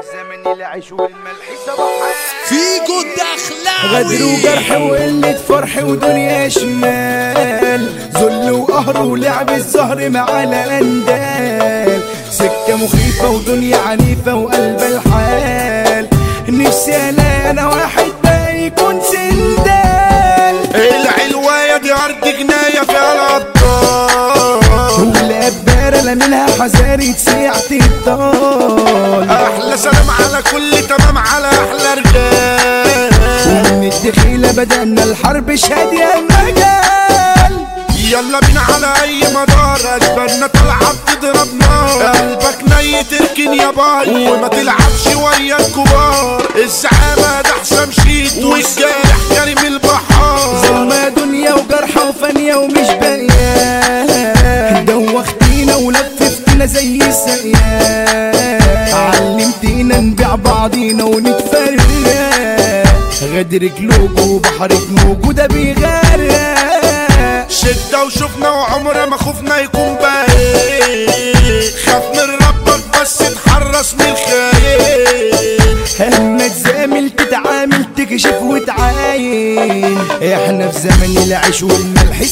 زمن العيش والملح صباح فيجو الدخلاوي غدر وجرح وقلة فرح ودنيا شمال ذل وقهر ولعب الزهر مع الأندال سكة مخيفة ودنيا عنيفة وقلب الحال نفسي ألاقي أنا واحد بقى يكون سندال العلواية دي أرض جناية فيها الأبطال والأبارة لا منها حذاري تسيع تطال أحلى سلام على كل تمام على أحلى رجال ومن الدخيلة بدأنا الحرب شادية المجال يلا بينا على أي مدار أجبارنا طالعة بتضرب نار قلبك نيت اركن يا باي وما تلعبش ويا الكبار الزعامة ده حسام شيت والجارح كريم البحار ظلمة دنيا وجرحى وفانية ومش باقية دوختينا ولففتنا زي السقيا علمتينا نبيع بعضينا ونتفرق غدرك لوجو بحرك موجودة بيغرق شدة وشفنا وعمر ما خوفنا يكون باين خاف من ربك بس اتحرس من الخاين اما تزامل تتعامل تكشف وتعاين احنا في زمن العيش والملح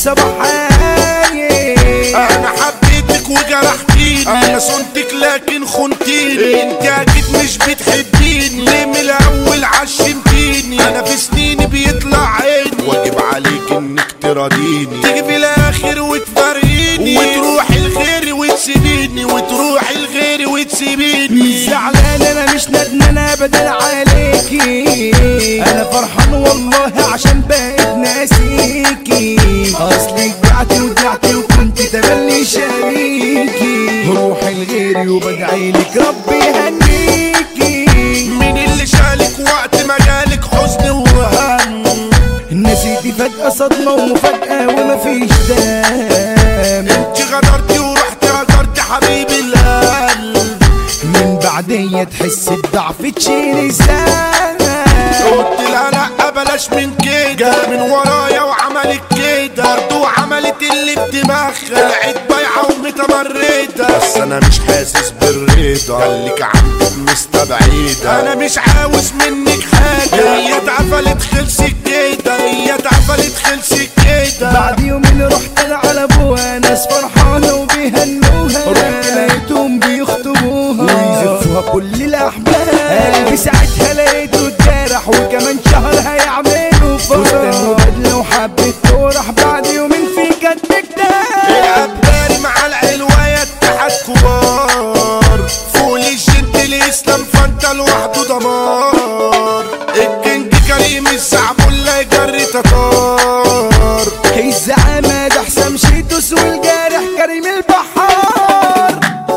صباحاين انا حبيتك وجرحتيني انا صنتك لكن خنتيني انت اكيد مش بتحبيني ليه من الاول عشمتيني انا في سنيني بيطلع عيني واجب عليك انك تراضيني تيجي في الاخر وتفارقيني وتروحي الخير وتسيبيني وتروحي الخير وتسيبيني زعلان انا مش ندمان ابدا عليكي انا فرحان والله عشان بقيت ناسيكي اصلك بعتي ودعتي وكنت تملي شريكي روحي لغيري وبدعيلك ربي يهنيكي مين اللي شالك وقت ما جالك حزن وهم نسيتي فجأة صدمة ومفاجأة ومفيش دام انت غدرتي ورحتي هجرتي حبيبي القلب من بعدية تحس بضعف تشيلي زاد قلت لها لا بلاش من كده من ورايا وعملت كده برضه عملت اللي بدماغها طلعت بايعه ومتمرده بس انا مش حاسس بالرضا خليك عندك مستبعده انا مش عاوز منك حاجه هي اتقفلت خلصت كده هي اتقفلت خلصت كده بعد يومين رحت انا على ابوها ناس فرحانه وبيهنوها رحت لقيتهم بيخطبوها ويزفوها كل الاحباب قلبي ساعتها لقيته اتجرح وكمان شهر هيعملوا فرح واستنوا بدله وحبيت تروح بعد يومين في كتب كتاب العباري مع العلواية اتحاد كبار فوق الجنت الاسلام فانت لوحده دمار الكينج كريم الزعبولة يجري تتار الزعامه ده حسام شيتوس والجارح كريم البحار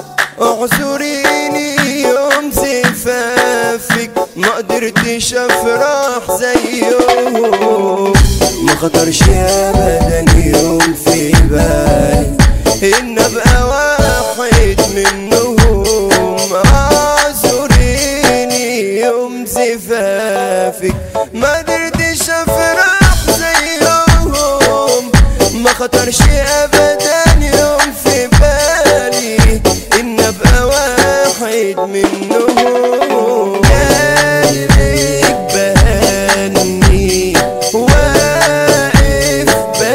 اعذريني يوم زفافك ما قدرتش افرح زيهم ما خطرش ابدا يوم في بالي ان ابقى واحد منهم اعذريني يوم زفافك ما قدرتش افرح زيهم ما خطرش ابدا يوم في بالي ان ابقى واحد منهم قلبك بهني واقف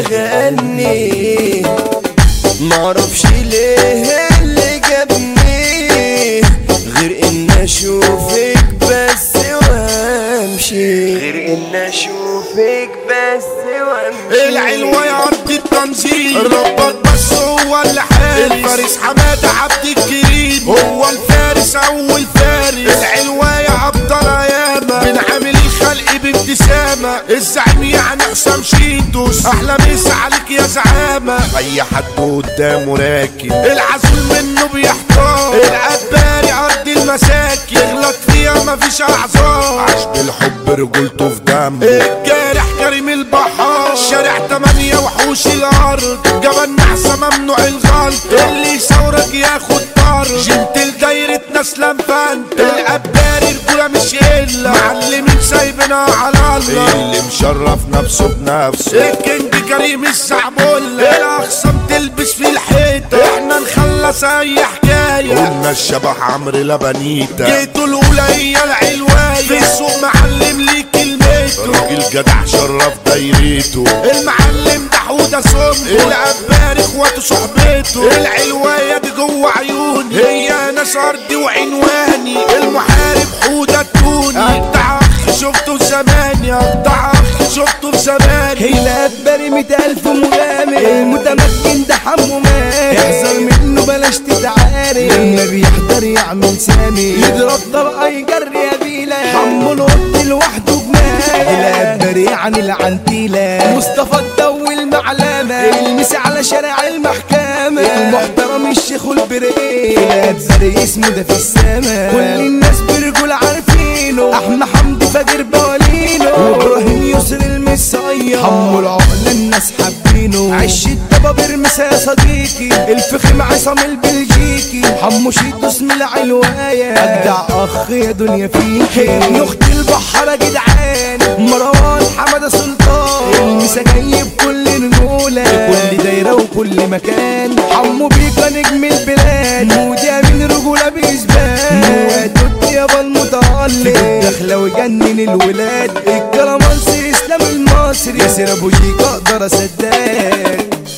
بغني معرفش ليه اللي جابني غير ان اشوفك بس وامشي غير ان اشوفك بس وامشي العلوة يا ارض التنظيم ربك بس هو اللي حارس الفارس حمادة عبد الكريم هو الفارس اول فارس العلوة يا عبد ياما بنعامل الخلق بابتسامة الزعيم يعني حسام شيتوس احلى مسا عليك يا زعامة اي حد قدامه راكب العزول منه بيحتار العباري ارض المساكن يغلط فيها مفيش اعذار عاش بالحب رجولته في دم الجارح كريم البحار شارع تمانية وحوش الارض جبل نحسة ممنوع الغلط اللي يثورك ياخد طرد جنتل دايرة ناس لمفانت العباري رجولة مش الا معلمين سايبنا على الله اللي مشرف نفسه بنفسه الكينج كريم الزعبول الاخصام تلبس في الحيطة احنا نخلص اي حكاية قلنا الشبح عمرو لبنيتا جيتوا الاولى رجولة هي العلواية في السوق معلم ليه كلمته راجل جدع شرف دايرته المعلم ده حودة سم العبار اخواته صحبته العلواية دي جوه عيوني هي ناس ارضي وعنواني المحارب حودة التوني اقطع اخ شفته في زماني اقطع اخ شفته في زماني هيلات بري مئة ألف مغامر المتمكن ده حمو مات احذر منه بلاش تتعارك لما بيحضر يعمل سامي يضرب طلقة يجري يا بيلا حمو القط لوحده جمال هيلات بري عن العنتيلة مصطفى الضو المعلمة المسي على شارع المحكمة المحترم الشيخ والبريء هيلات بري اسمه ده في السما كل الناس برجول عارفينه احمد حمدي فاجر بوالينه وابراهيم يسر المصير حمو العقل الناس حابينه عش الدبابير مسا يا صديقي الفخم عصام البلجيكي حمو شيتو اسم العلواية اجدع اخ يا دنيا فيكي ابن اخت البحر يا جدعان مروان حمد سلطان المسا جاي بكل رجولة كل دايرة وكل مكان حمو بيكا نجم البلاد مودي من رجولة بإثبات مواد يابا المتألق داخلة وجنن الولاد الكلامانسي اسلام المصري ياسر ابو ييك اقدر اصدق